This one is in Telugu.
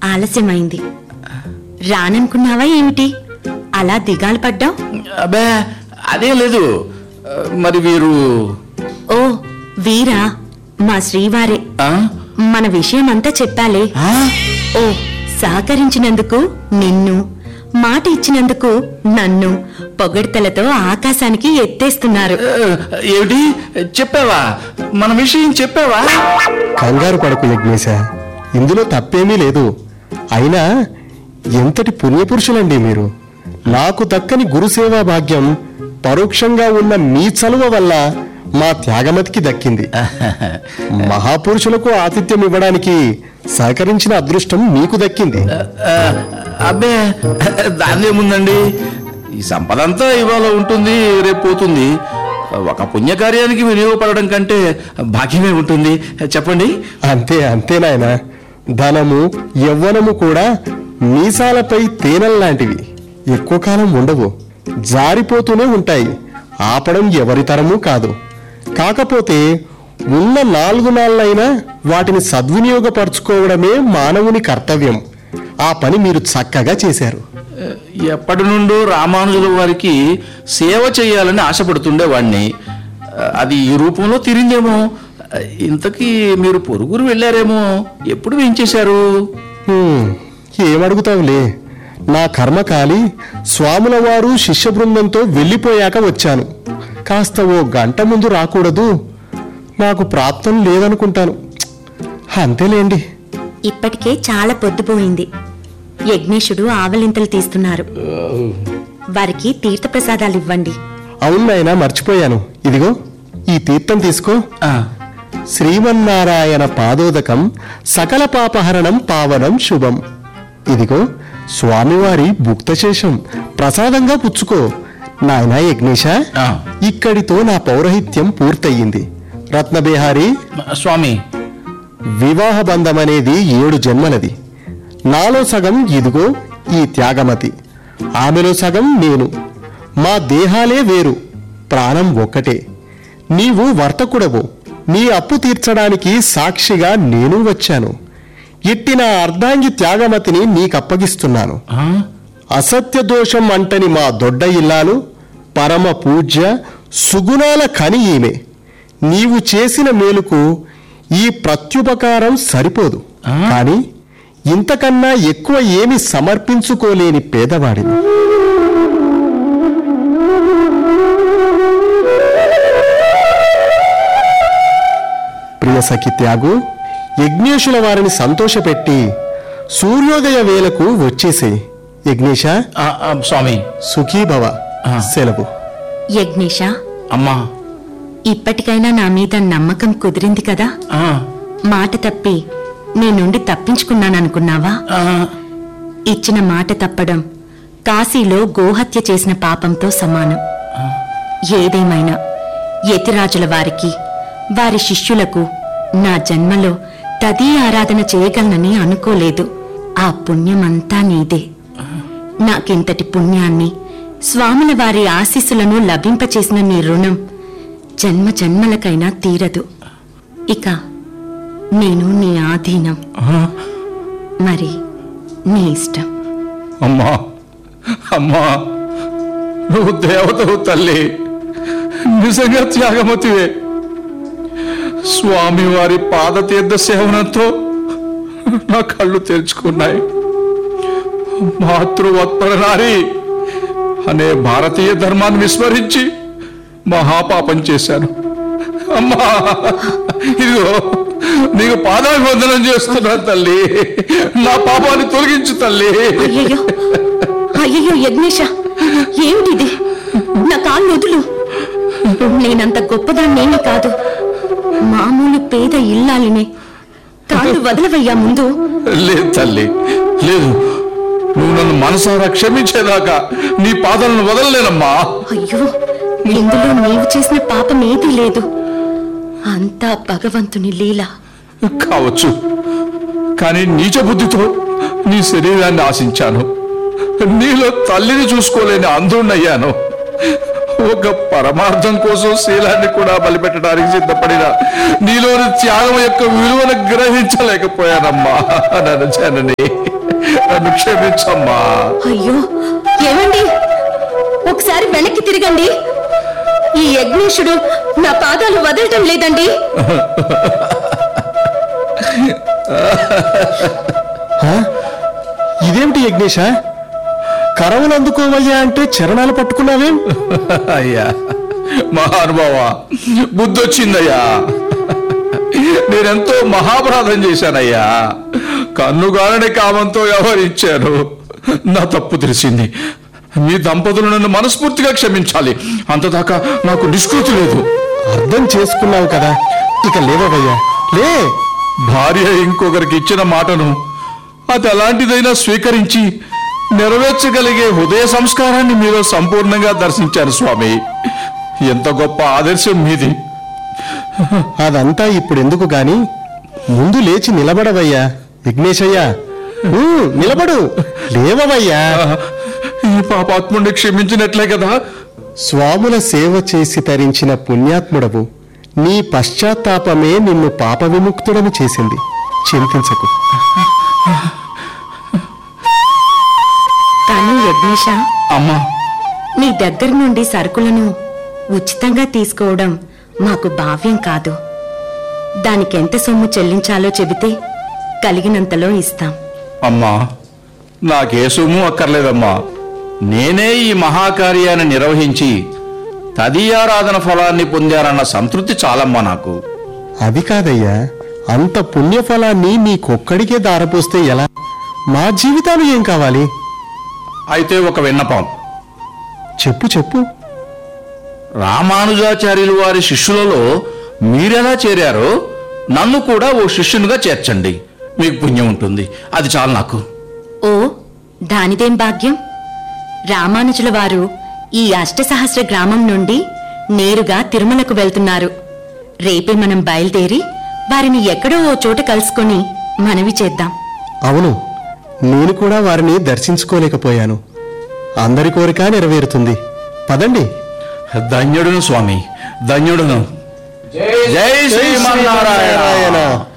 ఆలస్యమైంది రాననుకున్నావా ఏమిటి అలా దిగాలు పడ్డావు అబ్బే అదే లేదు ఆ, మరి వీరు ఓ వీరా మా శ్రీవారే ఆ? మన విషయమంతా చెప్పాలే ఆ? ఓ సహకరించినందుకు నిన్ను మాట ఇచ్చినందుకు నన్ను పొగడ్తలతో ఆకాశానికి ఎత్తేస్తున్నారు ఆ, ఏమిటి చెప్పావా మన విషయం చెప్పావా కంగారు పడకు యజ్ఞేశ ఇందులో తప్పేమీ లేదు అయినా ఎంతటి పుణ్యపురుషులండి మీరు నాకు దక్కని గురుసేవా భాగ్యం పరోక్షంగా ఉన్న మీ చలువ వల్ల మా త్యాగమతికి దక్కింది మహాపురుషులకు ఆతిథ్యం ఇవ్వడానికి సహకరించిన అదృష్టం మీకు దక్కింది ఆ, అబ్బే దాన్నేముందండి ఈ సంపద అంతా ఇవాళ ఉంటుంది రేపు పోతుంది ఒక పుణ్యకార్యానికి వినియోగపడడం కంటే భాగ్యమే ఉంటుంది చెప్పండి అంతే అంతే నాయన ధనము యవ్వనము కూడా మీసాలపై తేనెల్లాంటివి ఎక్కువ కాలం ఉండవు జారిపోతూనే ఉంటాయి ఆపడం ఎవరి తరమూ కాదు కాకపోతే ఉన్న నాలుగు నాళ్ళైనా వాటిని సద్వినియోగపరచుకోవడమే మానవుని కర్తవ్యం ఆ పని మీరు చక్కగా చేశారు ఎప్పటి నుండో రామానుజుల వారికి సేవ చేయాలని ఆశపడుతుండేవాడిని అది ఈ రూపంలో తిరిందేమో ఇంతకీ మీరు పొరుగురు వెళ్ళారేమో ఎప్పుడు వేయించేశారు హ్మ్, ఏమడుగుతావులే నా కర్మ కాలి స్వాముల వారు శిష్య బృందంతో వెళ్ళిపోయాక వచ్చాను కాస్త ఓ గంట ముందు రాకూడదు నాకు ప్రాప్తం లేదనుకుంటాను ఛ్, అంతేలేండి ఇప్పటికే చాలా పొద్దుపోయింది యజ్ఞేశుడు ఆవలింతలు తీస్తున్నారు వారికి తీర్థప్రసాదాలు ఇవ్వండి అవును నాయనా మర్చిపోయాను ఇదిగో ఈ తీర్థం తీసుకో ఆ, శ్రీమన్నారాయణ పాదోదకం సకల పాపహరణం పావనం శుభం ఇదిగో స్వామివారి భుక్తశేషం ప్రసాదంగా పుచ్చుకో నాయనా యజ్ఞేశ ఆ. ఇక్కడితో నా పౌరహిత్యం పూర్తయింది రత్నబిహారీ స్వామి వివాహ బంధం అనేది ఏడు జన్మలది నాలో సగం ఇదిగో ఈ త్యాగమతి ఆమెలో సగం నేను మా దేహాలే వేరు ప్రాణం ఒక్కటే నీవు వర్తకుడవు నీ అప్పు తీర్చడానికి సాక్షిగా నేను వచ్చాను ఇట్టి నా అర్ధాంగి త్యాగమతిని నీకప్పగిస్తున్నాను ఆ? అసత్య దోషం అంటని మా దొడ్డ ఇల్లాలు పరమ పూజ్య సుగుణాల కని ఈమె నీవు చేసిన మేలుకు ఈ ప్రత్యుపకారం సరిపోదు ఆ? కానీ ఇంతకన్నా ఎక్కువ ఏమి సమర్పించుకోలేని పేదవాడిని ప్రియ సఖి త్యాగు యజ్ఞేశుల వారిని సంతోషపెట్టి సూర్యోదయ వేళకు వచ్చేసేయి యజ్ఞేశ ఆ, ఆ, స్వామి సుఖీభవ ఆ. సెలవు యజ్ఞేశ అమ్మా ఇప్పటికైనా నా మీద నమ్మకం కుదిరింది కదా ఆ, మాట తప్పి నీ నుండి తప్పించుకున్నాననుకున్నావా ఆ, ఇచ్చిన మాట తప్పడం కాశీలో గోహత్య చేసిన పాపంతో సమానం ఏదేమైనా యతిరాజుల వారికి వారి శిష్యులకు నా జన్మలో తదీ ఆరాధన చేయగలనని అనుకోలేదు ఆ పుణ్యమంతా నీదే నాకింతటి పుణ్యాన్ని స్వాముల వారి ఆశీస్సులను లభింపచేసిన నీ రుణం జన్మ జన్మలకైనా తీరదు ఇక నేను నీ ఆధీనం ఆ. మరి నీ ఇష్టం అమ్మా అమ్మా నువ్వు దేవతవు తల్లి నిజంగా త్యాగమతివే స్వామివారి పాదతీర్థ సేవనంతో నా కళ్ళు తెరుచుకున్నాయి మాతృవత్పర నారి అనే భారతీయ ధర్మాన్ని విస్మరించి మహాపాపం చేశాను అమ్మా ఇదిగో నీకు పాదాభివందనం చేస్తున్నా తల్లి నా పాపాన్ని తొలగించు తల్లి అయ్యయ్యో అయ్యయ్యో యజ్ఞేష ఏమిటిది నా కాళ్ళు వదులు నేనంత గొప్పదాన్నేమి కాదు మామూలు పేద ఇల్లాలినే కాళ్ళు వదలవయ్యా ముందు లేదు తల్లి లేదు నువ్వు నన్ను మనసారా క్షమించేదాకా నీ పాదాలను వదలలేనమ్మా అయ్యో ఇందులో నీవు చేసిన పాపం ఏదీ లేదు అంతా భగవంతుని లీల కావచ్చు కానీ నీచ బుద్ధితో నీ శరీరాన్ని ఆశించాను నీలో తల్లిని చూసుకోలేని అంధుణ్ణయ్యాను ఒక పరమార్థం కోసం శీలాన్ని కూడా బలిపెట్టడానికి సిద్ధపడిన నీలోని త్యాగం యొక్క విలువను గ్రహించలేకపోయానమ్మా నన్ను జనని నన్ను క్షమించమ్మా అయ్యో ఏమండి ఒకసారి వెనక్కి తిరగండి ఈ యజ్ఞేశుడు నా పాదాలు వదలటం లేదండి హా? ఇదేమిటి యజ్ఞేశ కరవులు అందుకోవయ్యా అంటే చరణాలు పట్టుకున్నావేం అయ్యా మహానుభావ బుద్ధొచ్చిందయ్యా నేనెంతో మహాపరాధం చేశానయ్యా కన్నుగారని కామంతో వ్యవహరించాను నా తప్పు తెలిసింది మీ దంపతులు నన్ను మనస్ఫూర్తిగా క్షమించాలి అంతదాకా నాకు నిష్కృతి లేదు అర్థం చేసుకున్నావు కదా ఇక లేవవయ్యా లే భార్య ఇంకొకరికి ఇచ్చిన మాటను అది ఎలాంటిదైనా స్వీకరించి నెరవేర్చగలిగే హృదయ సంస్కారాన్ని మీరు సంపూర్ణంగా దర్శించారు స్వామి ఎంత గొప్ప ఆదర్శం మీది అదంతా ఇప్పుడు ఎందుకు గాని ముందు లేచి నిలబడవయ్యా విఘ్నేశయ్యా ఊ, నిలబడు లేవవయ్యా ఈ పాపాత్ముడిని క్షమించినట్లే కదా స్వాముల సేవ చేసి తరించిన పుణ్యాత్ముడవు నీ పశ్చాత్తాపమే నిన్ను పాప విముక్తుడని చేసింది చింతించకు కానీ యజ్ఞేశ అమ్మా నీ దగ్గర నుండి సరుకులను ఉచితంగా తీసుకోవడం మాకు భావ్యం కాదు దానికెంత సొమ్ము చెల్లించాలో చెబితే కలిగినంతలో ఇస్తాం అమ్మా నాకే సొమ్ము అక్కర్లేదమ్మా నేనే ఈ మహాకార్యాన్ని నిర్వహించి తదీయారాధన ఫలాన్ని పొందారన్న సంతృప్తి చాలమ్మా నాకు అది కాదయ్యా అంత పుణ్యఫలాన్ని నీకొక్కడికే దారపోస్తే ఎలా మా జీవితాలు ఏం కావాలి అయితే ఒక విన్నపం చెప్పు చెప్పు రామానుజాచార్యులు వారి శిష్యులలో మీరెలా చేరారో నన్ను కూడా ఓ శిష్యునిగా చేర్చండి మీకు పుణ్యం ఉంటుంది అది చాలు నాకు ఓ దానిదేం భాగ్యం రామానుజుల వారు ఈ అష్టసహస్ర గ్రామం నుండి నేరుగా తిరుమలకు వెళ్తున్నారు రేపే మనం బయలుదేరి వారిని ఎక్కడో ఓ చోట కలుసుకొని మనవి చేద్దాం అవును నేను కూడా వారిని దర్శించుకోలేకపోయాను అందరి కోరిక నెరవేరుతుంది పదండి ధన్యుడును స్వామి ధన్యుడును జై శ్రీమన్నారాయణ